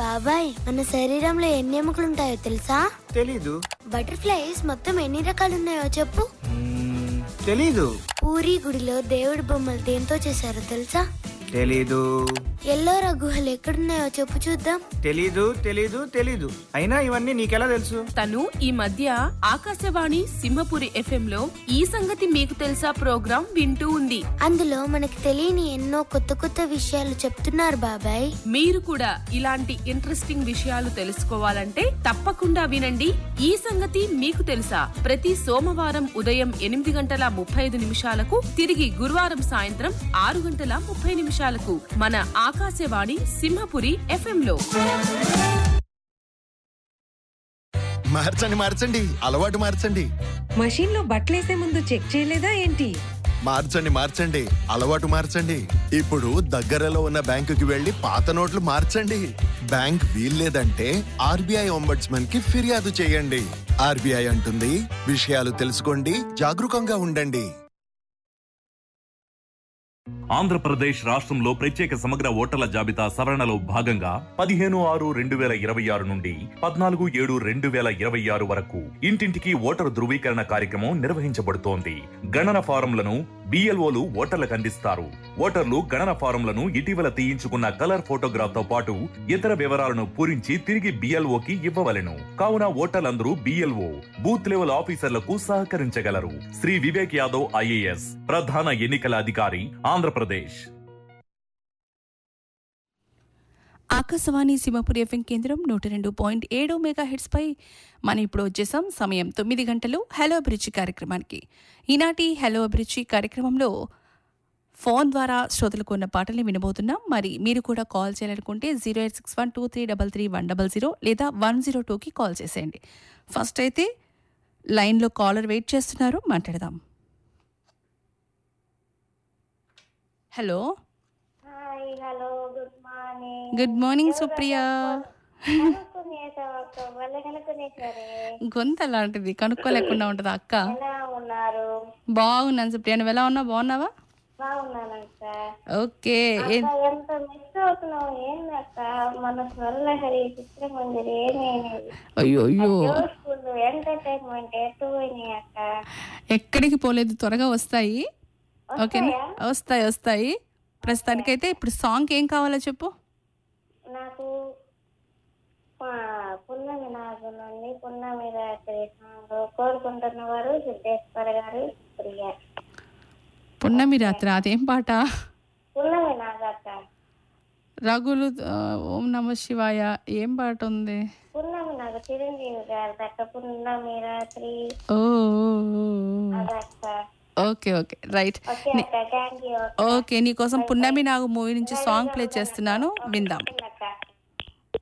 బాబాయ్ మన శరీరంలో ఎన్ని ఎముకలు ఉంటాయో తెలుసా తెలీదు బటర్ఫ్లైస్ మొత్తం ఎన్ని రకాలు ఉన్నాయో చెప్పు మ్మ్, తెలీదు పూరి గుడిలో దేవుడి బొమ్మలు దేంతో చేశారో తెలుసా తెలీదు ఎల్లోరా గుహలు ఎక్కడున్నాయో చెప్పు చూద్దాం తెలీదు తెలీదు తెలీదు అయినా ఇవన్నీ నీకెలా తెలుసు తను ఈ మధ్య ఆకాశవాణి సింహపురి ఎఫ్ఎం లో ఈ సంగతి మీకు తెలుసా ప్రోగ్రాం వింటూ ఉంది అందులో మనకి తెలియని ఎన్నో కొత్త కొత్త విషయాలు చెప్తున్నారు బాబాయ్ మీరు కూడా ఇలాంటి ఇంట్రెస్టింగ్ విషయాలు తెలుసుకోవాలంటే తప్పకుండా వినండి ఈ సంగతి మీకు తెలుసా ప్రతి సోమవారం ఉదయం ఎనిమిది గంటల ముప్పై ఐదు నిమిషాలకు తిరిగి గురువారం సాయంత్రం ఆరు గంటల ముప్పై నిమిషాలకు మన ఆకాశవాణి సింహపురి ఎఫ్ఎం లో మార్చండి మార్చండి అలవాటు మార్చండి మషీన్ లో బట్టలేసే ముందు చెక్ చేయలేదా ఏంటి మార్చండి మార్చండి అలవాటు మార్చండి ఇప్పుడు దగ్గరలో ఉన్న బ్యాంకుకి వెళ్లి పాత నోట్లు మార్చండి బ్యాంక్ వీల్లేదంటే ఆర్బీఐ ఒంబడ్స్మన్ కి ఫిర్యాదు చేయండి ఆర్బీఐ అంటుంది విషయాలు తెలుసుకోండి జాగరూకంగా ఉండండి ఆంధ్రప్రదేశ్ రాష్ట్రంలో ప్రత్యేక సమగ్ర ఓటర్ల జాబితా సవరణలో భాగంగా పదిహేను ఆరు రెండు వేల ఇరవై ఆరు నుండి పద్నాలుగు ఏడు రెండు వేల ఇరవై ఆరు వరకు ఇంటింటికి ఓటరు ధృవీకరణ కార్యక్రమం నిర్వహించబడుతోంది గణన ఫారంలను బిఎల్ఓలు ఓటర్లకు అందిస్తారు ఓటర్లు గణన ఫారంలను ఇటీవల తీయించుకున్న కలర్ ఫోటోగ్రాఫ్ తో పాటు ఇతర వివరాలను పూరించి తిరిగి బిఎల్ఓకి ఇవ్వవలెను కావున ఓటర్లందరూ బిఎల్ఓ బూత్ లెవెల్ ఆఫీసర్లకు సహకరించగలరు శ్రీ వివేక్ యాదవ్ ఐఏఎస్ ప్రధాన ఎన్నికల అధికారి ఆంధ్రప్రదేశ్ ఆకాశవాణి సింహపురి ఎఫ్ఎం కేంద్రం నూట రెండు పాయింట్ ఏడు మెగా హెడ్స్ పై మనం ఇప్పుడు వచ్చేసాం సమయం తొమ్మిది గంటలు హలో అభిరుచి కార్యక్రమానికి ఈనాటి హలో అభిరుచి కార్యక్రమంలో ఫోన్ ద్వారా శ్రోతలకు ఉన్న పాటల్ని వినబోతున్నాం మరి మీరు కూడా కాల్ చేయాలనుకుంటే zero eight six one two three double three one double zero లేదా వన్ జీరో టూకి కాల్ చేసేయండి ఫస్ట్ అయితే లైన్లో కాలర్ వెయిట్ చేస్తున్నారు మాట్లాడదాం hello hi hello good morning good morning Supriya కనుక్కునేసావు భలే కనుక్కునేసారే గొంతు అలాంటిది కనుక్కోలేకుండా ఉంటుంది అక్క ఎలా ఉన్నారు బాగున్నాను సుప్రియ నువ్వు ఎలా ఉన్నావు బాగున్నావా బాగున్నానక్క ఓకే ఏ- అక్క, ఎంత మిస్ అవుతున్నావు ఏందక్క మన స్వర్ణహరి చిత్రమంజరి ఏమేమి అయ్యో అయ్యో స్కూల్ ఎంటర్టైన్మెంట్ ఎటు పోయినాయి అక్క ఎక్కడికి పోలేదు త్వరగా వస్తాయి ఓకేనా వస్తాయి వస్తాయి ప్రస్తుతానికైతే ఇప్పుడు సాంగ్ ఏం కావాలో చెప్పు నాకు ఆ, పున్నమి నాగు నుండి పున్నమి రాత్రి సాంగ్ కోరుకుంటున్న వారు సిద్ధేశ్వర గారు ప్రియ పున్నమి రాత్రి అదేం పాట పున్నమి నాగక్క రఘులు ఆ, ఓం నమ శివాయ ఏం పాట ఉంది పున్నమి నాకు చిరంజీవి గారు దక్క పున్నమి రాత్రి ఓ ఓ, ఓ, ఓ. అదక్క ఓకే ఓకే రైట్ ఓకే అక్క థ్యాంక్ యూ ఓకే నీకోసం పున్నమి నాగు మూవీ నుంచి సాంగ్ ప్లే చేస్తున్నాను విందాం